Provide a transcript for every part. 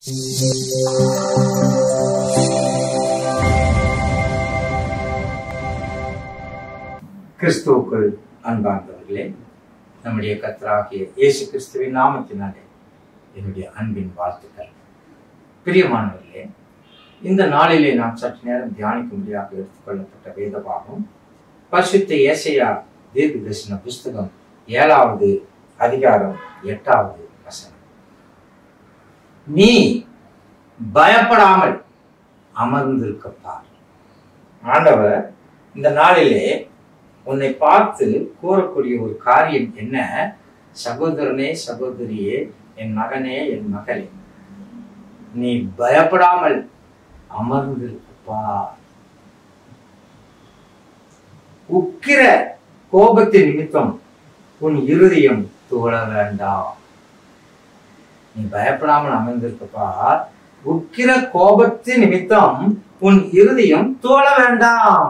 கிறிஸ்துவுக்குள் அன்பார்ந்தவர்களே நம்முடைய கத்தராகிய இயேசு கிறிஸ்துவின் நாமத்தினாலே என்னுடைய அன்பின் வாழ்த்துக்கள் பிரியமானவர்களே இந்த நாளிலே நாம் சற்று நேரம் தியானிக்கும்படியாக எடுத்துக்கொள்ளப்பட்ட வேதபாகம் பரிசுத்த ஏசையா தீர்க்க தரிசன புஸ்தகம் ஏழாவது அதிகாரம் எட்டாவது வசனம் நீ பயப்படாமல் அமர்ந்திருக்கப்பார் ஆண்டவர் இந்த நாளிலே உன்னை பார்த்து கூறக்கூடிய ஒரு காரியம் என்ன சகோதரனே சகோதரியே என் மகனே என் மகளே நீ பயப்படாமல் அமர்ந்திருப்பா உக்கிர கோபத்தின் நிமித்தம் உன் இருதயம் துவள வேண்டாம் நீ பயப்படாமல் அமர்ந்திருக்கப்பா உக்கிர கோபத்தின் நிமித்தம் உன் இருதயம் துவள வேண்டாம்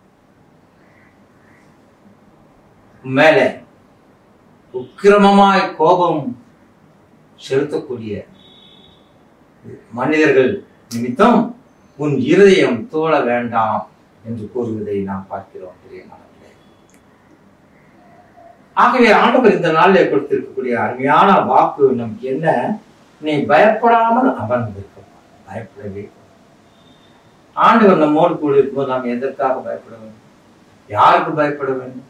மேலே உக்கிரமமாய் கோபம் செலுத்தக்கூடிய மனிதர்கள் நிமித்தம் உன் இருதயம் தோழ வேண்டாம் என்று கூறுவதை நாம் பார்க்கிறோம் பிரியமானவர்களே ஆகவே ஆண்டவர் இந்த நாளில் கொடுத்திருக்கக்கூடிய அருமையான வாக்கு நமக்கு என்ன நீ பயப்படாமல் அமர்ந்திருக்க பயப்படவே ஆண்டவர் நம்மோடு கூட இருக்கும்போது நாம் எதற்காக பயப்பட வேண்டும் யாருக்கு பயப்பட வேண்டும்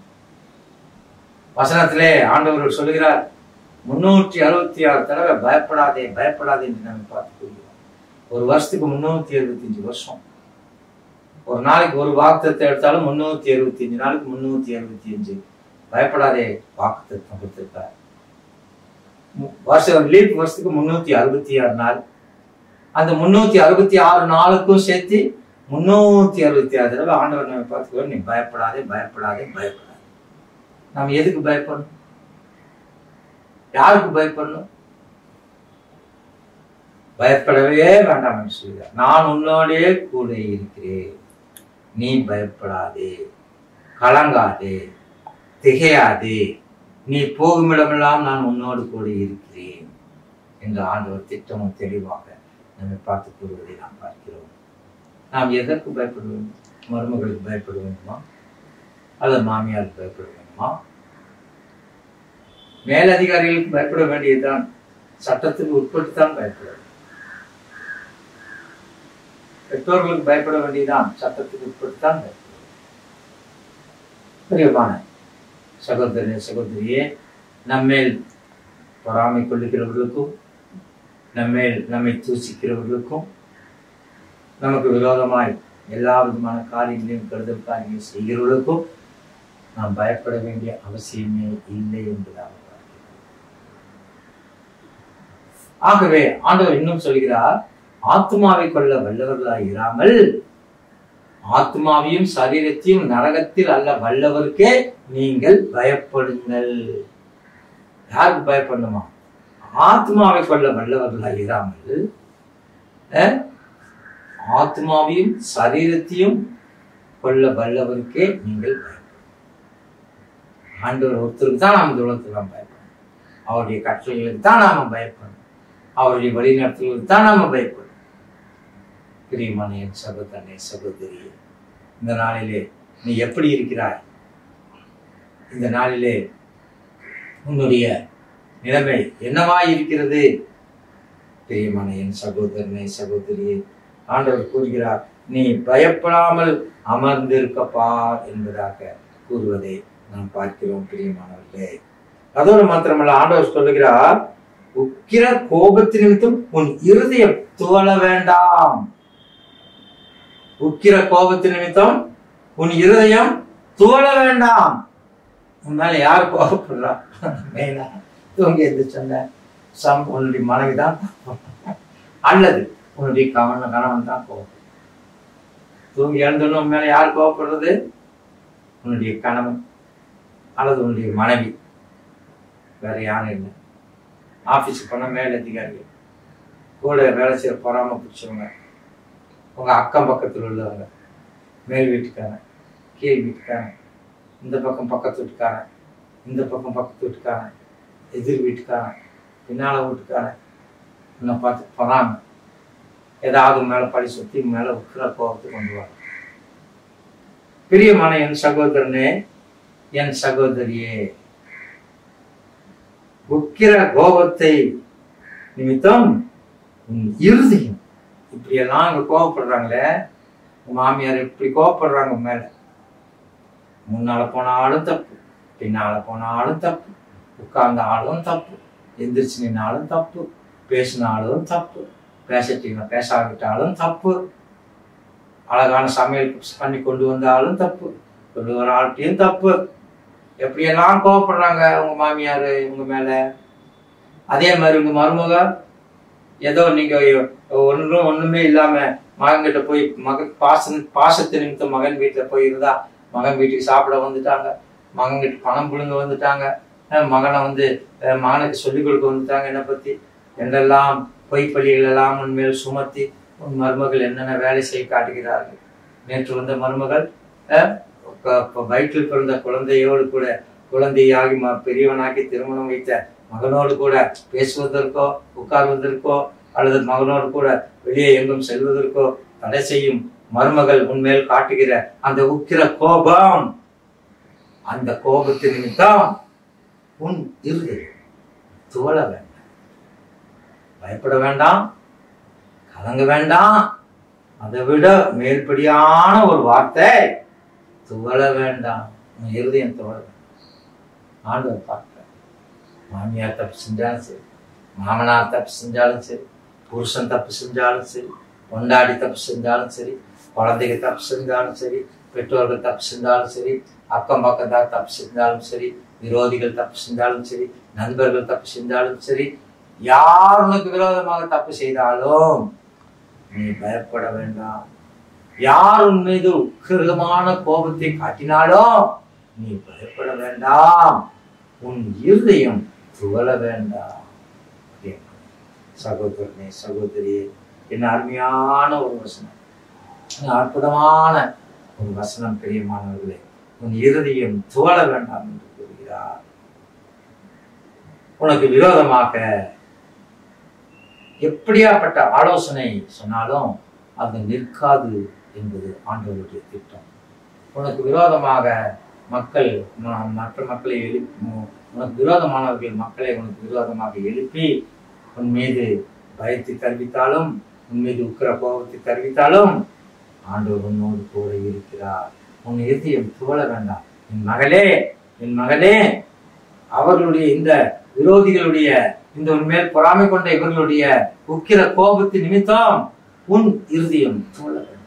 வசனத்திலே ஆண்டவர் சொல்லுகிறார் முன்னூற்றி அறுபத்தி ஆறு தடவை பயப்படாதே பயப்படாதே என்று நம்ம பார்த்து கொள்கிறோம் ஒரு வருஷத்துக்கு முன்னூத்தி எழுபத்தி அஞ்சு வருஷம் ஒரு நாளைக்கு ஒரு வாக்குத்தத்தை எடுத்தாலும் முன்னூத்தி எழுபத்தி அஞ்சு நாளுக்கு முன்னூத்தி எழுபத்தி அஞ்சு பயப்படாதே வாக்குத்தத்தம் கொடுத்திருக்கார் வருஷம் லீப் வருஷத்துக்கு முன்னூத்தி அறுபத்தி ஆறு நாள் அந்த முன்னூத்தி அறுபத்தி ஆறு நாளுக்கும் சேர்த்து முன்னூத்தி அறுபத்தி ஆறு தடவை ஆண்டவர் நம்ம பார்த்துக்கோ நீ பயப்படாதே பயப்படாதே பயப்படாதே நாம் எதுக்கு பயப்படணும் யாருக்கு பயப்படணும் பயப்படவே வேண்டாம் என்று சொல்கிறார் நான் உன்னோடே கூட இருக்கிறேன் நீ பயப்படாதே கலங்காதே திகையாதே நீ போகுமிடமெல்லாம் நான் உன்னோடு கூட இருக்கிறேன் என்று ஆண்டவர் திட்டமும் தெளிவாக நம்மை பார்த்து கூறுவதை நாம் பார்க்கிறோம் நாம் எதற்கு பயப்பட வேண்டும் மருமகளுக்கு பயப்பட வேண்டுமா அல்லது மாமியாருக்கு பயப்பட வேண்டுமா மேலதிகாரிகளுக்கு பயப்பட வேண்டியதுதான் சட்டத்துக்கு உட்பட்டுத்தான் பயப்பட வேண்டும் பெற்றோர்களுக்கு பயப்பட வேண்டியதுதான் சட்டத்துக்கு உட்பட்டுத்தான் பயப்பட பிரியமான சகோதரனே சகோதரியே நம்மேல் பொறாமை கொள்ளுகிறவர்களுக்கும் நம்மேல் நம்மை தூசிக்கிறவர்களுக்கும் நமக்கு விரோதமாய் எல்லா விதமான காரியங்களையும் கருதல் காரியங்களையும் செய்கிறவர்களுக்கும் நாம் பயப்பட வேண்டிய அவசியமே இல்லை என்பதாக ஆகவே ஆண்டவர் இன்னும் சொல்கிறார் ஆத்மாவை கொள்ள வல்லவர்களாய் இராமல் ஆத்மாவையும் சரீரத்தையும் நரகத்தில் அல்ல வல்லவருக்கே நீங்கள் பயப்படுங்கள் யாருக்கு பயப்படணுமா ஆத்மாவை கொள்ள வல்லவர்களாய் இராமல் ஆத்மாவையும் சரீரத்தையும் கொள்ள வல்லவருக்கே நீங்கள் பயப்படும் ஆண்டவர் ஒருத்தருக்கு தான் நாம் உலகத்தில் பயப்படணும் அவருடைய கட்டளைகளுக்கு தான் நாம பயப்படணும் அவருடைய வழிநடத்தலுக்கு தான் நாம பயப்படணும் பிரியமான என் சகோதரனே சகோதரியே இந்த நாளிலே நீ எப்படி இருக்கிறாய் இந்த நாளிலே உன்னுடைய நிலைமை என்னவாய் இருக்கிறது பிரியமான என் சகோதரனே சகோதரியே ஆண்டவர் கூறுகிறார் நீ பயப்படாமல் அமர்ந்திருக்கப்பா என்பதாக கூறுவதை நாம் பார்க்கிறோம் பிரியமானவர்களே அதோடு மாத்திரமல்ல ஆண்டவர் சொல்லுகிறார் உக்கிர கோபத்தின் நிமித்தம் உன் இருதயம் துவள வேண்டாம் உக்கிர கோபத்தின் நிமித்தம் உன் இருதயம் துவள வேண்டாம் உன் மேல யார் கோபப்படுறா மெயினா தூங்கி எது சொன்ன சம் உன்னுடைய மனைவிதான் அல்லது உன்னுடைய கவன கணவன் தான் கோபம் தூங்கி எழுந்தோன்னு மேல யார் கோபப்படுறது உன்னுடைய கணவன் அல்லது உன்னுடைய மனைவி வேற யாரும் இல்லை ஆஃபீஸுக்கு போனால் மேல் அதிகாரிகள் கூட வேலை செய்ய பொறாம பிடிச்சவங்க உங்கள் அக்கம் பக்கத்தில் உள்ளவங்க மேல் வீட்டுக்காரன் கீழ் வீட்டுக்காரன் இந்த பக்கம் பக்கத்து வீட்டுக்காரன் இந்த பக்கம் பக்கத்து வீட்டுக்காரன் எதிர் வீட்டுக்காரன் பின்னால வீட்டுக்காரன் உன்னை பார்த்து பொறாம ஏதாவது மேல பழி சுத்தி மேல உக்கிர கோபத்தை கொண்டு வர பிரியமான என் சகோதரனே என் சகோதரியே உக்கிர கோபத்தை நிமித்தம் உன் இருதயம் இப்படியெல்லாம் அங்க கோபப்படுறாங்களே உங்க மாமியார் இப்படி கோபப்படுறாங்க உன் மேல முன்னால போனாலும் தப்பு பின்னால போனாலும் தப்பு உட்கார்ந்தாலும் தப்பு எந்திரிச்சு நின்னாலும் தப்பு பேசினாலும் தப்பு பேசிட்டீங்க பேசாவிட்டாலும் தப்பு அழகான சமையல் பண்ணி கொண்டு வந்தாலும் தப்பு கொண்டு வர ஆள்கிட்டையும் தப்பு எப்படியெல்லாம் கோவப்படுறாங்க உங்க மாமியார் உங்க மேல அதே மாதிரி உங்க மருமக ஏதோ நீங்க ஒன்றும் ஒண்ணுமே இல்லாம மகன்கிட்ட போய் மகன் பாச பாசத்து நிமித்தம் மகன் வீட்டுல போய் இருந்தா மகன் வீட்டுக்கு சாப்பிட வந்துட்டாங்க மகன் கிட்ட பணம் புழுங்க வந்துட்டாங்க அஹ் மகனை வந்து அஹ் மகனுக்கு சொல்லிக் கொடுக்க வந்துட்டாங்க என்னை பத்தி என்றெல்லாம் பொய் பள்ளிகள் எல்லாம் உன்மேல் சுமத்தி உன் மருமகள் என்னென்ன வேலை செய்ய காட்டுகிறார்கள் நேற்று வந்த மருமகள் அஹ், ப- ப- வயிற்றில் பிறந்த குழந்தையோடு கூட குழந்தையாகி ம- பெரியவனாக்கி திருமணம் வைத்த மகனோடு கூட பேசுவதற்கோ உட்கார்வதற்கோ அல்லது மகனோடு கூட வெளியே எங்கும் செல்வதற்கோ தடை செய்யும் மருமகள் உன்மேல் காட்டுகிற அந்த உக்கிர கோபம் அந்த கோபத்தின் நிமித்தம் உன் இறுதி துவள வேண்டாம் பயப்பட வேண்டாம் கலங்க வேண்டாம் அதை விட மேல்படியான ஒரு வார்த்தை துவள வேண்டாம் உன் இருதயம் துவள வேண்டாம் ஆண்டவர் பார்க்க மாமியார் தப்பு செஞ்சாலும் சரி மாமனார் தப்பு செஞ்சாலும் சரி புருஷன் தப்பு செஞ்சாலும் சரி பொண்டாடி தப்பு செஞ்சாலும் சரி குழந்தைங்க தப்பு செஞ்சாலும் சரி பெற்றோர்கள் தப்பு செஞ்சாலும் சரி அக்கம் பக்கத்தார் தப்பு செஞ்சாலும் சரி விரோதிகள் தப்பு செஞ்சாலும் சரி நண்பர்கள் தப்பு செஞ்சாலும் சரி யார் உனக்கு விரோதமாக தப்பு செய்தாலும் நீ பயப்பட வேண்டாம் யார் உன் மீது உக்கிரகமான கோபத்தை காட்டினாலும் நீ பயப்பட வேண்டாம் உன் இருதயம் துவள வேண்டாம் சகோதரனே சகோதரியே என்ன அருமையான ஒரு வசனம் என்ன அற்புதமான ஒரு வசனம் பிரியமானவர்களே உன் இருதயம் துவள வேண்டாம் என்று கூறுகிறார் உனக்கு விரோதமாக எப்படியாப்பட்ட ஆலோசனை சொன்னாலும் அது நிற்காது என்பது ஆண்டவருடைய திட்டம் உனக்கு விரோதமாக மக்கள் ம- மற்ற மக்களை எழுப்பி உனக்கு விரோதமானவர்கள் மக்களை உனக்கு விரோதமாக எழுப்பி உன் மீது பயத்தை தெரிவித்தாலும் உன் மீது உக்கிர கோபத்தை தெரிவித்தாலும் ஆண்டவர் உன்னோடு கூட இருக்கிறார் உன் இதயம் துவள வேண்டாம் என் மகளே என் மகளே அவர்களுடைய இந்த விரோதிகளுடைய இந்த உன்மேல் பொறாமை கொண்ட இவர்களுடைய உக்கிர கோபத்தின் நிமித்தம் உன் இருதயம் துவள வேண்டாம்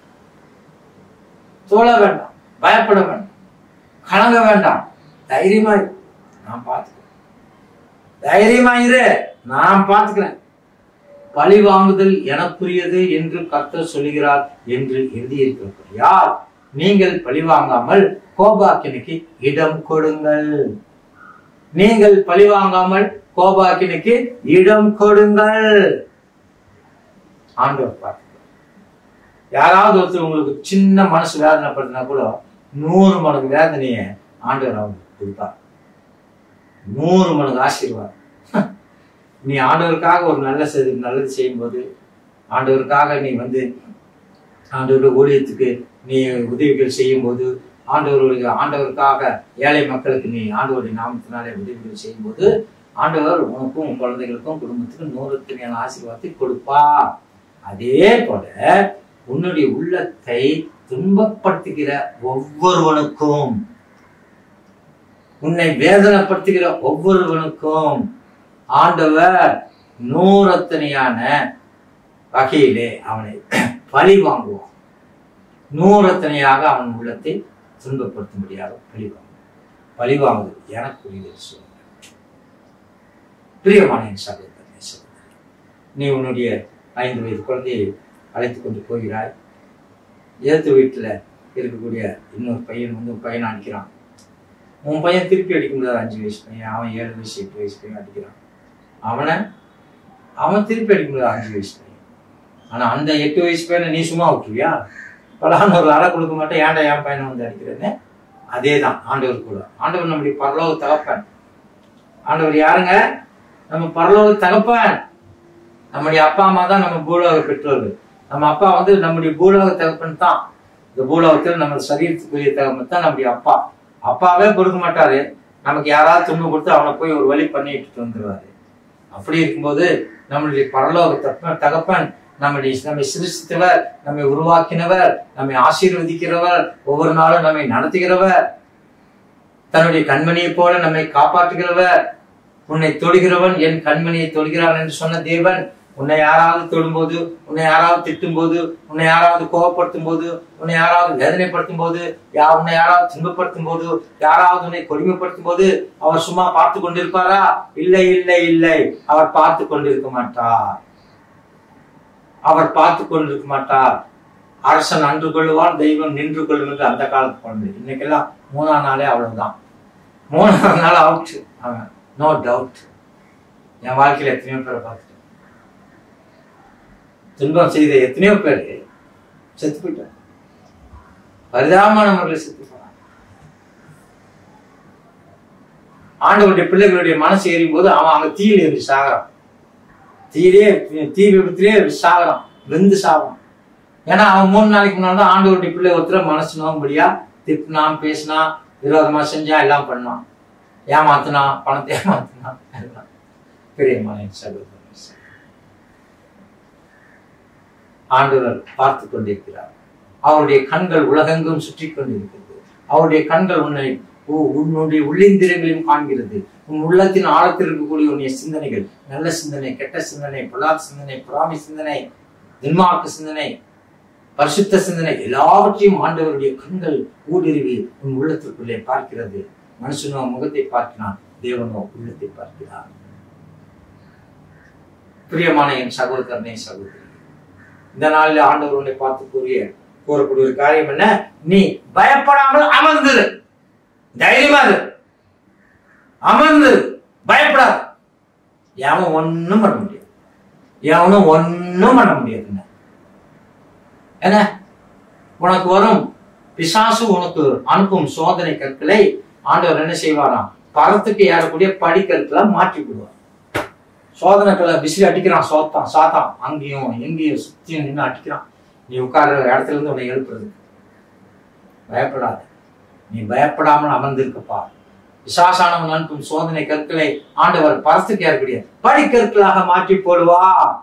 துவள வேண்டாம் பயப்பட வேண்டாம் கலங்க வேண்டாம் தைரியமா இரு. நான் பார்த்துக்கிறேன் தைரியமா இரு நான் பார்த்துக்கிறேன் பழி வாங்குதல் எனக்குரியது என்று கர்த்தர் சொல்லுகிறார் என்று எழுதியிருக்கிறபடியால் நீங்கள் பழி வாங்காமல் கோபாக்கினைக்கு இடம் கொடுங்கள் நீங்கள் பழி வாங்காமல் கோபாக்கினைக்கு இடம் கொடுங்கள் ஆண்டவர் பார்த்து யாராவது ஒருத்தர் உங்களுக்கு சின்ன மனசு வேதனைப்படுத்தினா கூட நூறு மடங்கு வேதனையை ஆண்டவர் அவங்களுக்கு கொடுப்பார் நூறு மடங்கு ஆசீர்வாதம் நீ ஆண்டவருக்காக ஒரு நல்ல செய்தி நல்லது செய்யும்போது ஆண்டவருக்காக நீ வந்து ஆண்டவருடைய ஊழியத்துக்கு நீ உதவிகள் செய்யும்போது ஆண்டவருடைய ஆண்டவருக்காக ஏழை மக்களுக்கு நீ ஆண்டவருடைய நாமத்தினாலே உதவிகள் செய்யும்போது ஆண்டவர் உனக்கும் உன் குழந்தைகளுக்கும் குடும்பத்துக்கும் நூறுத்தினான ஆசீர்வாதத்தை கொடுப்பார் அதே போல உன்னுடைய உள்ளத்தை துன்பப்படுத்துகிற ஒவ்வொருவனுக்கும் உன்னை வேதனைப்படுத்துகிற ஒவ்வொருவனுக்கும் ஆண்டவர் நூறத்தனையான வகையிலே அவனை பழி வாங்குவான் நூறத்தனையாக அவன் உள்ளத்தை துன்பப்படுத்தும்படியாக பழி வாங்குவான் பழி வாங்குவது எனக்குரியது சொல்லுங்க பிரியமான என் சகோதரனே சகோதரி நீ உன்னுடைய ஐந்து வயது குழந்தையை அழைத்து கொண்டு போகிறாய் ஏத்து வீட்டில் இருக்கக்கூடிய இன்னொரு பையன் வந்து உன் பையனை அடிக்கிறான் உன் பையன் திருப்பி அடிக்க முடியாது அஞ்சு வயசு பையன் அவன் ஏழு வயசு எட்டு வயசு பையன் அடிக்கிறான் அவனை அவன் திருப்பி அடிக்க முடியாது அஞ்சு வயசு பையன் ஆனா அந்த எட்டு வயசு பையனை நீ சும்மா விட்டுருவியா பலான்னு ஒரு அறை கொடுக்க மாட்டேன் ஏன்டா என் பையனை வந்து அடிக்கிறேன்னு அதே தான் ஆண்டவர் கூட ஆண்டவர் நம்முடைய பரலோக தகப்பன் ஆண்டவர் யாருங்க நம்ம பரலோக தகப்பன் நம்முடைய அப்பா அம்மா தான் நம்ம பூலோக பெற்றோர்கள் நம்ம அப்பா வந்து நம்முடைய பூலோக தகப்பன் தான் இந்த பூலோகத்தில் நம்ம சரீரத்துக்குரிய தகப்பன் தான் நம்முடைய அப்பா அப்பாவே பொறுக்க மாட்டாரு நமக்கு யாராவது துன்பம் கொடுத்து அவனை போய் ஒரு வழி பண்ணிட்டு வந்துருவாரு அப்படி இருக்கும்போது நம்மளுடைய பரலோக தகப்பன் தகப்பன் நம்முடைய நம்மை சிருஷ்டித்தவர் நம்மை உருவாக்கினவர் நம்மை ஆசீர்வதிக்கிறவர் ஒவ்வொரு நாளும் நம்மை நடத்துகிறவர் தன்னுடைய கண்மணியைப் போல நம்மை காப்பாற்றுகிறவர் உன்னை தொடுகிறவன் என் கண்மணியை தொடுகிறான் என்று சொன்ன தேவன் உன்னை யாராவது தொடும்போது உன்னை யாராவது திட்டும் போது உன்னை யாராவது கோபப்படுத்தும் போது உன்னை யாராவது வேதனைப்படுத்தும் போது யா உன்னை யாராவது துன்பப்படுத்தும் போது யாராவது உன்னை கொடுமைப்படுத்தும் போது அவர் சும்மா பார்த்து கொண்டிருப்பாரா இல்லை இல்லை இல்லை அவர் பார்த்து கொண்டிருக்க மாட்டார் அவர் பார்த்து கொண்டிருக்க மாட்டார் அரசன் அன்று கொள்ளுவான் தெய்வம் நின்று கொள்ளும் என்று அந்த காலத்து கொண்டு இன்னைக்கெல்லாம் மூணாம் நாளே அவ்வளவுதான் மூணாம் நாள் அவுட் அவன் நோ டவுட் என் வாழ்க்கையில எத்தனையோ பேரை பார்த்துட்டேன் துன்பம் செய்த எத்தனையோ பேர் செத்து போயிட்டாங்க பரிதாபமான முறையில் செத்து போனாங்க ஆண்டவருடைய பிள்ளைகளுடைய மனசு எரியும் போது அவன் அங்க தீயில் எரிஞ்சு சாகிறான் தீயிலே தீ விபத்திலே சாகிறான் வெந்து சாகிறான் ஏன்னா அவன் மூணு நாளைக்கு முன்னாடி தான் ஆண்டவருடைய பிள்ளை ஒருத்தர் மனசு நோம்படியா திட்டினான் பேசினான் விரோதமா செஞ்சா எல்லாம் பண்ணான் ஏமாத்தினான் பணத்தை ஏமாத்தினான் எல்லாம் பெரியமான சகோதரன் ஆண்டவர் பார்த்து கொண்டிருக்கிறார் அவருடைய கண்கள் உலகெங்கும் சுற்றி கொண்டிருக்கிறது அவருடைய கண்கள் உன்னை உ- உன்னுடைய உள்ளிந்திரங்களையும் காண்கிறது உன் உள்ளத்தின் ஆழத்தில் இருக்கக்கூடிய உன்னுடைய சிந்தனைகள் நல்ல சிந்தனை கெட்ட சிந்தனை பொல்லாத சிந்தனை பொறாமை சிந்தனை துன்மார்க்க சிந்தனை பரிசுத்த சிந்தனை எல்லாவற்றையும் ஆண்டவருடைய கண்கள் ஊடுருவி உன் உள்ளத்திற்குள்ளே பார்க்கிறது மனுஷனோ முகத்தை பார்க்கிறான் தேவனோ உள்ளத்தை பார்க்கிறான் பிரியமான என் சகோதரனே சகோதரி இந்த நாளில் ஆண்டவர் உன்னை பார்த்து கூறிய கூறக்கூடிய ஒரு காரியம் என்ன நீ பயப்படாமல் அமர்ந்திரு தைரியமா இரு அமர்ந்து பயப்படாத எவன் ஒண்ணும் பண்ண முடியாது எவனும் ஒண்ணும் பண்ண முடியாதுங்க என்ன உனக்கு வரும் பிசாசு உனக்கு அனுப்பும் சோதனை கற்களை ஆண்டவர் என்ன செய்வாராம் பரத்துக்கு ஏறக்கூடிய படிக்கற்களை மாற்றி விடுவார் சோதனைக்களை விசிறி அடிக்கிறான் சோத்தான் சாத்தான் அங்கேயும் எங்கேயும் சுத்தியும் நின்று அடிக்கிறான் நீ உட்கார்ற இடத்துல இருந்து உன்னை எழுப்புறது பயப்படாத நீ பயப்படாமல் அமர்ந்திருக்கப்பா விசாசானவன் அனுப்பும் சோதனை கற்களை ஆண்டவர் பரத்துக்கு ஏறக்கூடிய படிக்கற்களாக மாற்றி போடுவா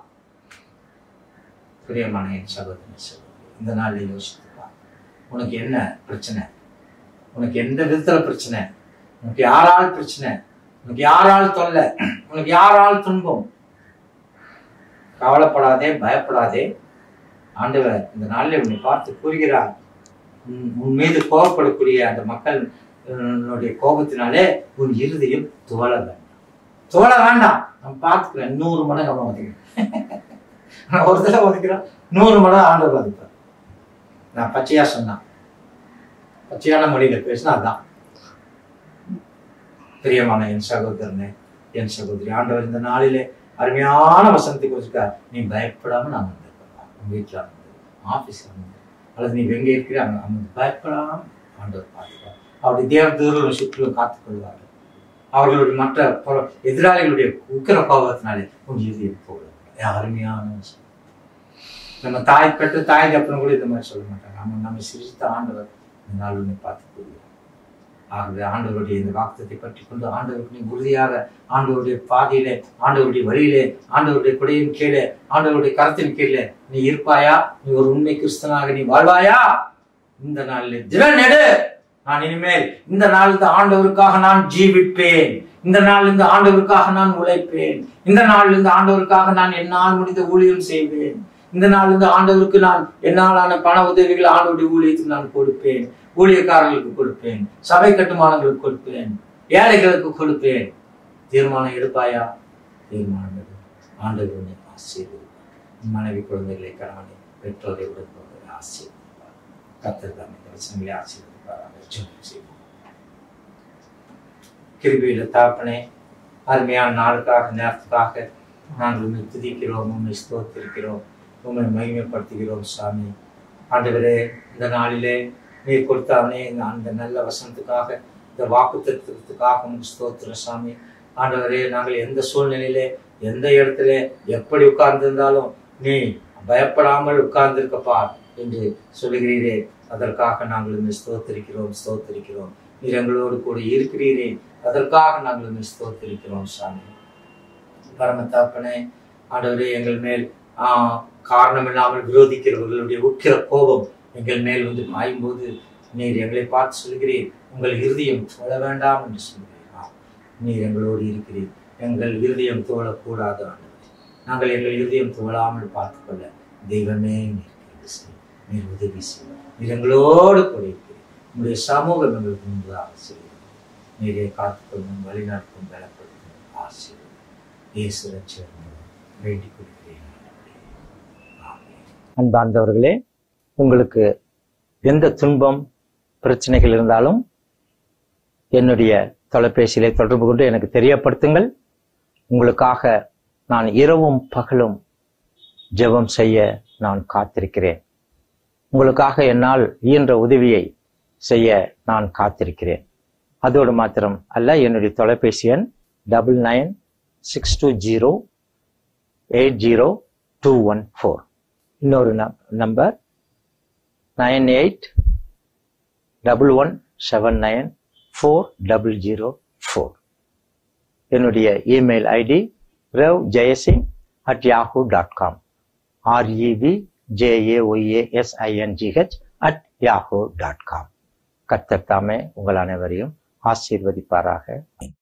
பிரியமான என் சகோதரன் சகோதரி இந்த நாளில் யோசித்துப்பா உனக்கு என்ன பிரச்சனை உனக்கு எந்த விதத்துல பிரச்சனை உனக்கு யாரால் பிரச்சனை உனக்கு யாரால் தொல்லை உனக்கு யாரால் துன்பம் கவலைப்படாதே பயப்படாதே ஆண்டவர் இந்த நாளில் உன்னை பார்த்து கூறுகிறார் உன் உன் மீது கோபப்படக்கூடிய அந்த மக்கள் உன்னுடைய கோபத்தினாலே உன் இருதயம் துவள வேண்டாம் துவள வேண்டாம் நான் பார்த்துக்கிறேன் நூறு மடங்கு அவன் ஒதுக்கிறேன் நான் ஒரு தடவை ஒதுக்கிறேன் நூறு மடங்கு ஆண்டவர் ஒதுப்பார் நான் பச்சையா சொன்னான் பச்சையான மொழியில பேசினா அதான் பிரியமான என் சகோதரனே என் சகோதரி ஆண்டவர் இந்த நாளிலே அருமையான வசனத்தை கொடுத்துருக்கார் நீ பயப்படாம நான் வந்திருக்கலாம் உன் வீட்டில் அமர்ந்து ஆஃபீஸில் அமர்ந்து அல்லது நீ எங்கே இருக்கிற அங்கே அமர்ந்து பயப்படாம ஆண்டவர் பார்த்துப்பார் அவருடைய தேவதூர்கள் சுற்றிலும் காத்துக் கொள்வார்கள் அவர்களுடைய மற்ற பொற- எதிராளிகளுடைய உக்கிர கோபத்தினாலே உன் இறுதியில் போகல அருமையான வசனம். நம்ம தாய் பெற்ற தாய் அப்புறம் கூட இந்த மாதிரி சொல்ல மாட்டாங்க நம்ம நம்ம சிரித்த ஆண்டவர் இந்த நாள் உன்னை பார்த்து கூறுவார் ஆகவே ஆண்டவருடைய இந்த வாக்குத்தத்தை பற்றி கொண்டு ஆண்டவருக்கு நீ உறுதியாக ஆண்டவருடைய பாதையிலே ஆண்டவருடைய வழியிலே ஆண்டவருடைய குடையின் கீழே ஆண்டவருடைய கரத்தின் கீழே நீ இருப்பாயா நீ ஒரு உண்மை கிறிஸ்தனாக நீ வாழ்வாயா இந்த நாளில் திறன் எடு நான் இனிமேல் இந்த நாள் இந்த ஆண்டவருக்காக நான் ஜீவிப்பேன் இந்த நாள் இந்த ஆண்டவருக்காக நான் உழைப்பேன் இந்த நாள் இந்த ஆண்டவருக்காக நான் என்னால் முடிந்த ஊழியம் செய்வேன் இந்த நாள் இந்த ஆண்டவருக்கு நான் என்னாலான பண உதவிகள் ஆண்டவருடைய ஊழியத்துக்கு நான் கொடுப்பேன் ஊழியக்காரர்களுக்கு கொடுப்பேன் சபை கட்டுமானங்களுக்கு கொடுப்பேன் ஏழைகளுக்கு கொடுப்பேன் தீர்மானம் எடுப்பாயா தீர்மானம் எடு ஆண்டவர் உன்னை ஆசீர்வதிப்பார் மனைவி குழந்தைகளை கணவனை பெற்றோரை உடன்படுவதை ஆசீர்வதிப்பார் கத்தர் தாமே இந்த வசனங்களை ஆசீர்வதிப்பார் ஜெபம் செய்வோம் கிருபியில தாப்பனே அருமையான நாளுக்காக நேரத்துக்காக நாங்கள் உண்மை துதிக்கிறோம் உண்மை ஸ்தோத்திருக்கிறோம் உண்மை மகிமைப்படுத்துகிறோம் சாமி ஆண்டவரே இந்த நாளிலே நீர் கொடுத்தாவனே இந்த அந்த நல்ல வசனத்துக்காக இந்த வாக்கு தத்துவத்துக்காக உங்களுக்கு ஸ்தோத்திரம் சாமி ஆண்டவரே நாங்கள் எந்த சூழ்நிலையிலே எந்த இடத்துல எப்படி உட்கார்ந்திருந்தாலும் நீ பயப்படாமல் உட்கார்ந்திருக்கப்பா என்று சொல்லுகிறீரே அதற்காக நாங்கள் உண்மை ஸ்தோத்திரிக்கிறோம் ஸ்தோத்திரிக்கிறோம் நீர் எங்களோடு கூட இருக்கிறீரே அதற்காக நாங்கள் உண்மை ஸ்தோத்திரிக்கிறோம் சாமி பரமத்தாப்பனே ஆண்டவரே எங்கள் மேல் ஆஹ் காரணம் இல்லாமல் விரோதிக்கிறவர்களுடைய உக்கிர கோபம் எங்கள் மேல் வந்து பாயும்போது நீர் எங்களை பார்த்து சொல்கிறீர் உங்கள் இருதயம் தொழ வேண்டாம் என்று சொல்கிறீர் ஆம். நீர் எங்களோடு இருக்கிறீர் எங்கள் இருதயம் தோழக்கூடாது ஆண்டவரே நாங்கள் எங்கள் இருதயம் தோழாமல் பார்த்துக்கொள்ள தெய்வமே நீர் கிருபை செய். நீர் உதவி செய்யும் நீர் எங்களோடு கூட இருக்கிறீர் உங்களுடைய சமூகம் எங்களுக்கு முன்பதாக செய்யும் நீரை காத்துக்கொள்ளும் வழிநாட்டும் பலப்படுத்தும் ஆசீர்வாதம் இயேசு ரட்சகர் மூலம் வேண்டிக் கொள்கிறேன் ஆண்டவரே. ஆமென். அன்பார்ந்தவர்களே உங்களுக்கு எந்த துன்பம் பிரச்சனைகள் இருந்தாலும் என்னுடைய தொலைபேசியிலே தொடர்பு கொண்டு எனக்கு தெரியப்படுத்துங்கள் உங்களுக்காக நான் இரவும் பகலும் ஜெபம் செய்ய நான் காத்திருக்கிறேன் உங்களுக்காக என்னால் இயன்ற உதவியை செய்ய நான் காத்திருக்கிறேன் அதோடு மாத்திரம் அல்ல என்னுடைய தொலைபேசி எண் double nine six two zero eight zero two one four இன்னொரு number nine eight double one seven nine four double zero four என்னுடைய email ID ரவ் Jayasingh at Yahoo dot com REP JAYASINGH at Yahoo dot com கர்த்தர் தாமே உங்கள் அனைவரையும் ஆசீர்வதிப்பாராக